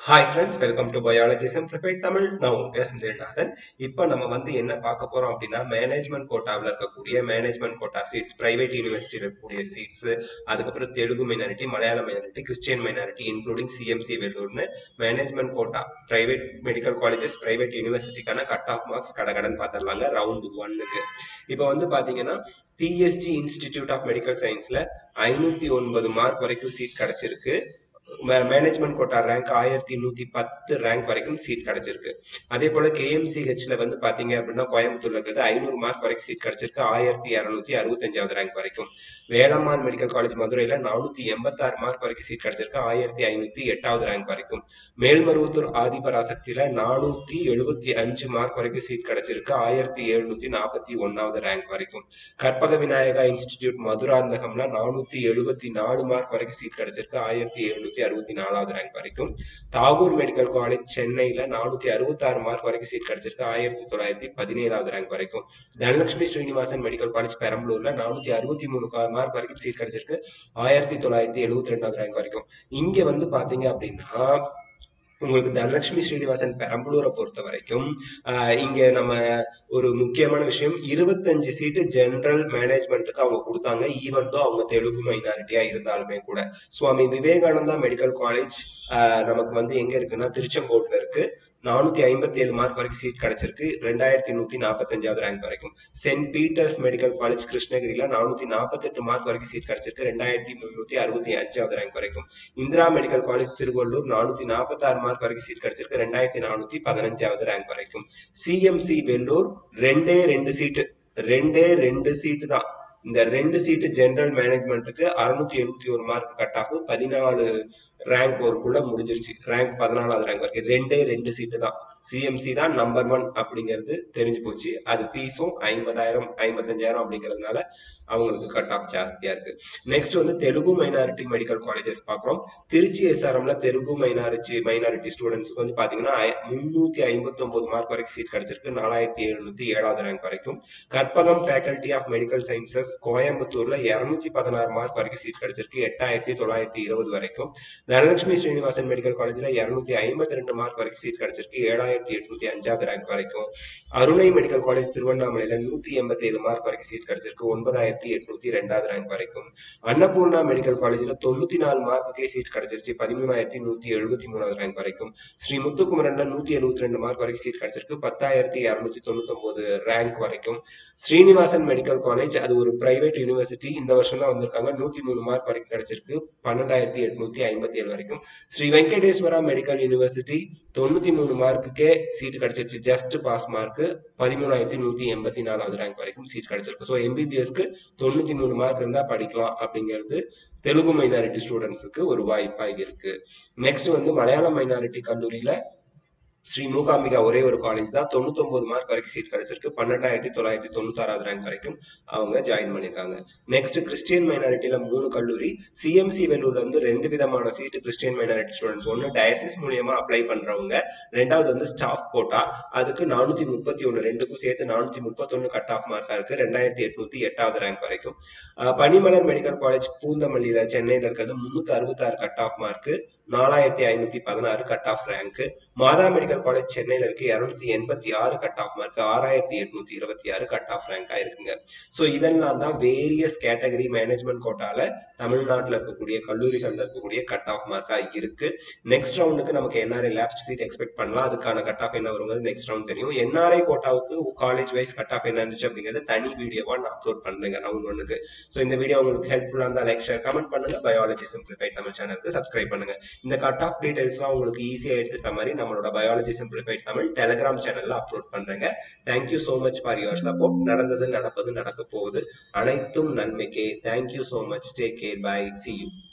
hi friends welcome to biology simplified Tamil நான் உங்க செந்தில்நாதன் இப்போ நம்ம வந்து என்ன பார்க்க போறோம் அப்படின்னா மேனேஜ்மெண்ட் கோட்டாவில் இருக்கக்கூடிய மேனேஜ்மெண்ட் கோட்டா சீட்ஸ் பிரைவேட் யூனிவர்சிட்டியில் இருக்கக்கூடிய சீட்ஸ் அதுக்கப்புறம் தெலுங்கு மைனாரிட்டி மலையாள minority Christian minority including CMC வெள்ளூர்னு management quota private medical colleges private யூனிவர்சிட்டிக்கான கட் ஆஃப் மார்க்ஸ் கடகடன் பார்த்துடலாங்க ரவுண்டு ஒன்னுக்கு இப்போ வந்து பாத்தீங்கன்னா பிஎஸ்ஜி இன்ஸ்டிடியூட் ஆஃப் மெடிக்கல் சயின்ஸ்ல ஐநூத்தி ஒன்பது மார்க் வரைக்கும் சீட் கிடைச்சிருக்கு மேனேஜ்மெண்ட் கோட்டா ரேங்க் ஆயிரத்தி நூத்தி பத்து ரேங்க் வரைக்கும் சீட் கிடைச்சிருக்கு அதே போல கேஎம்சிஹெச்ல வந்து பாத்தீங்க அப்படின்னா கோயம்புத்தூர்ல இருக்கிறது ஐநூறு மார்க் வரைக்கும் சீட் கிடைச்சிருக்கு ஆயிரத்தி இரநூத்தி அறுபத்தஞ்சாவது ரேங்க் வரைக்கும் வேளம்மாள் மெடிக்கல் காலேஜ் மதுரையில நானூத்தி எண்பத்தாறு மார்க் வரைக்கும் சீட் கிடைச்சிருக்கு ஆயிரத்தி ஐநூத்தி எட்டாவது ரேங்க் வரைக்கும் மேல்மருவத்தூர் ஆதிபராசக்தியில நானூத்தி எழுபத்தி அஞ்சு மார்க் வரைக்கும் சீட் கிடைச்சிருக்கு ஆயிரத்தி எழுநூத்தி நாற்பத்தி ஒன்னாவது ரேங்க் வரைக்கும் கற்பக விநாயகா இன்ஸ்டிடியூட் மதுராந்தகம்ல நானூத்தி எழுபத்தி நாலு மார்க் வரைக்கும் சீட் கிடைச்சிருக்கு ஆயிரத்தி எழுநூத்தி அறுபத்தி நாலாவது ரேங்க் வரைக்கும் தாகூர் மெடிக்கல் காலேஜ் சென்னையில நானூத்தி அறுபத்தி ஆறு மார்க் வரைக்கும் சீட் கிடைச்சிருக்கு ஆயிரத்தி தொள்ளாயிரத்தி பதினேழாவது ரேங்க் வரைக்கும் தனலட்சுமி ஸ்ரீனிவாசன் மெடிக்கல் காலேஜ் பெரம்பலூர்ல நானூத்தி அறுபத்தி மூணு மார்க் வரைக்கும் சீட் கிடைச்சிருக்கு ஆயிரத்தி தொள்ளாயிரத்தி எழுபத்தி ரெண்டாவது ரேங்க் வரைக்கும் இங்க வந்து பாத்தீங்க அப்படின்னா உங்களுக்கு தனலட்சுமி ஸ்ரீனிவாசன் பெரம்பலூரை பொறுத்த வரைக்கும் ஆஹ் இங்க நம்ம ஒரு முக்கியமான விஷயம் இருபத்தஞ்சு சீட்டு ஜெனரல் மேனேஜ்மெண்ட்டுக்கு அவங்க கொடுத்தாங்க ஈவன் தோ அவங்க தெலுங்கு மைனாரிட்டியா இருந்தாலுமே கூட சுவாமி விவேகானந்தா மெடிக்கல் காலேஜ் நமக்கு வந்து எங்க இருக்குன்னா திருச்செங்கோட்ல இருக்கு நானூத்தி ஐம்பத்தி ஏழு மார்க் வரைக்கும் சீட் கிடைச்சிருக்கு ரெண்டாயிரத்தி நூத்தி நாற்பத்தஞ்சாவது ரேங்க் வரைக்கும் சென்ட் பீட்டர்ஸ் மெடிக்கல் காலேஜ் கிருஷ்ணகிரியில நானூத்தி நாற்பத்தெட்டு மார்க் வரைக்கும் சீட் கிடைச்சிருக்கு ரெண்டாயிரத்தி முன்னூத்தி அறுபத்தி அஞ்சாவது ரேங்க் வரைக்கும் இந்திரா மெடிக்கல் காலேஜ் திருவள்ளூர் நானூத்தி நாற்பத்தி ஆறு மார்க் வரைக்கும் சீட் கிடைச்சிருக்கு ரெண்டாயிரத்தி நானூத்தி பதினஞ்சாவது ரேங்க் வரைக்கும் சிஎம்சி வெள்ளூர் ரெண்டே ரெண்டு சீட்டு ரெண்டே ரெண்டு சீட்டு தான் இந்த ரெண்டு சீட்டு ஜெனரல் மேனேஜ்மெண்ட்டுக்கு அறுநூத்தி எழுபத்தி ஒரு மார்க் கட் ஆஃப் பதினாலு ரேங்க் ஒருக்குள்ள முடிஞ்சிருச்சு ரேங்க் பதினாலாவது ரேங்க் வரைக்கும் ரெண்டே ரெண்டு சீட்டு தான் சிஎம்சி தான் நம்பர் ஒன் அப்படிங்கிறது தெரிஞ்சு போச்சு அது ஃபீஸும் ஐம்பதாயிரம் ஐம்பத்தஞ்சாயிரம் அப்படிங்கிறதுனால அவங்களுக்கு கட் ஆஃப் ஜாஸ்தியா இருக்கு நெக்ஸ்ட் வந்து தெலுங்கு மைனாரிட்டி மெடிக்கல் காலேஜஸ் பார்க்குறோம் திருச்சி எஸ்ஆர்எம்ல தெலுங்கு மைனாரிட்டி மைனாரிட்டி ஸ்டூடெண்ட்ஸ்க்கு வந்து பாத்தீங்கன்னா முன்னூத்தி ஐம்பத்தி ஒன்பது மார்க் வரைக்கும் சீட் கிடைச்சிருக்கு நாலாயிரத்தி எழுநூத்தி ஏழாவது ரேங்க் வரைக்கும் Karpagam faculty of medical sciences கோயம்புத்தூர்ல இருநூத்தி பதினாறு மார்க் வரைக்கும் சீட் கிடைச்சிருக்கு எட்டாயிரத்தி தொள்ளாயிரத்தி இருபது வரைக்கும் தனலட்சுமி ஸ்ரீனிவாசன் மெடிக்கல் காலேஜ்ல இருநூத்தி ஐம்பத்தி ரெண்டு மார்க் வரைக்கும் சீட் கிடைச்சிருக்கு ஏழாயிரத்தி எட்நூத்தி அஞ்சாவது ரேங்க் வரைக்கும் அருணை மெடிக்கல் காலேஜ் திருவண்ணாமலையில நூத்தி எண்பத்தி ஏழு மார்க் வரைக்கும் சீட் கிடைச்சிருக்கு ஒன்பதாயிரத்தி எட்நூத்தி ரெண்டாவது ரேங்க் வரைக்கும் அன்னபூர்ணா மெடிக்கல் காலேஜ்ல தொண்ணூத்தி நாலு மார்க்குக்கே சீட் கிடைச்சிருச்சு பதிமூணாயிரத்தி நூத்தி எழுபத்தி மூணாவது ரேங்க் வரைக்கும் ஸ்ரீ முத்துக்குமரன்ல நூத்தி எழுபத்தி ரெண்டு மார்க் வரைக்கும் சீட் கிடைச்சிருக்கு பத்தாயிரத்தி இரநூத்தி தொண்ணூத்தி ஒன்பது ரேங்க் வரைக்கும் ஸ்ரீனிவாசன் மெடிக்கல் காலேஜ் அது ஒரு பிரைவேட் யூனிவர்சிட்டி இந்த வருஷம் தான் வந்திருக்காங்க நூத்தி மூணு மார்க் வரைக்கும் கிடைச்சிருக்கு பன்னெண்டாயிரத்தி எட்நூத்தி ஐம்பத்தி ஏழு வரைக்கும் ஸ்ரீ வெங்கடேஸ்வரா மெடிக்கல் யூனிவர்சிட்டி தொண்ணூத்தி மூணு மார்க்குக்கே சீட் கிடைச்சிருச்சு ஜஸ்ட் பாஸ் மார்க் பதிமூணாயிரத்தி நூத்தி எண்பத்தி நாலாவது ரேங்க் வரைக்கும் சீட் கிடைச்சிருக்கு ஸோ எம்பிபிஎஸ்க்கு தொண்ணூத்தி மூணு மார்க் இருந்தா படிக்கலாம் அப்படிங்கிறது தெலுங்கு மைனாரிட்டி ஸ்டூடெண்ட்ஸுக்கு ஒரு வாய்ப்பாக இருக்கு நெக்ஸ்ட் வந்து மலையாள மைனாரிட்டி கல்லூரியில ஸ்ரீ மூகாம்பிகா ஒரே ஒரு காலேஜ் தான் தொண்ணூத்தி ஒன்பது மார்க் வரைக்கும் சீட் கிடைச்சிருக்கு பன்னெண்டாயிரத்தி தொள்ளாயிரத்தி தொண்ணூத்தாறாவது ரேங்க் வரைக்கும் அவங்க ஜாயின் பண்ணிருக்காங்க நெக்ஸ்ட் கிறிஸ்டியன் மைனாரிட்டியில மூணு கல்லூரி சிஎம்சி வெல்லூர்ல வந்து ரெண்டு விதமான சீட்டு கிறிஸ்டியன் மைனாரிட்டி ஸ்டூடெண்ட்ஸ் ஒன்னு டயசிஸ் மூலியமா அப்ளை பண்றவங்க ரெண்டாவது வந்து ஸ்டாஃப் கோட்டா அதுக்கு நானூத்தி முப்பத்தி ஒன்னு ரெண்டுக்கும் சேர்த்து நானூத்தி முப்பத்தொன்னு கட் ஆஃப் மார்க்கா இருக்கு ரெண்டாயிரத்தி எட்நூத்தி எட்டாவது ரேங்க் வரைக்கும் பனிமலர் மெடிக்கல் காலேஜ் பூந்தமல்லியில சென்னையில இருக்கிறது முன்னூத்தி அறுபத்தாறு கட் ஆஃப் மார்க் நாலாயிரத்தி ஐநூத்தி பதினாறு cut off rank Matha medical college சென்னையில இருக்கு இருநூத்தி எண்பத்தி ஆறு கட் ஆஃப் மார்க் ஆறாயிரத்தி எட்நூத்தி இருபத்தி ஆறு கட் ஆஃப் ரேங்கா இருக்குங்க ஸோ இதெல்லாம் தான் வேரியஸ் கேட்டகரி மேனேஜ்மெண்ட் கோட்டால தமிழ்நாட்டில் இருக்கக்கூடிய கல்லூரிகள்ல இருக்கக்கூடிய கட் ஆஃப் மார்க்கா இருக்கு நெக்ஸ்ட் ரவுண்டுக்கு நமக்கு என்ஆர்ஐ லேப்ஸ்ட் சீட் எக்ஸ்பெக்ட் பண்ணலாம் அதுக்கான கட் ஆஃப் என்ன வருங்கிறது நெக்ஸ்ட் ரவுண்ட் தெரியும் என்ஆர்ஐ கோட்டாவுக்கு காலேஜ் வைஸ் கட் ஆஃப் என்ன இருந்துச்சு அப்படிங்கிறது தனி வீடியோவா நான் அப்லோட் பண்றேங்க ரவுண்ட் ஒன்னுக்கு ஸோ இந்த வீடியோ உங்களுக்கு ஹெல்ப்ஃபுல்லா இருந்தா லைக் ஷேர் கமெண்ட் பண்ணுங்க பயாலஜி சிம்பிளிஃபை தமிழ் சேனலுக்கு சப்ஸ்கிரைப் பண்ணுங்க இந்த கட் ஆஃப் டீடைல்ஸ்லாம் உங்களுக்கு ஈஸியா எடுத்துக்கிற மாதிரி நம்மளோட பயாலஜி சிம்பிளிஃபைட் தமிழ் டெலிகிராம் சேனல்ல அப்லோட் பண்றேங்க thank you so much for your support நடந்தது நடப்பது நடக்க போகுது அனைத்தும் நன்மைக்கே thank you so much take care bye see you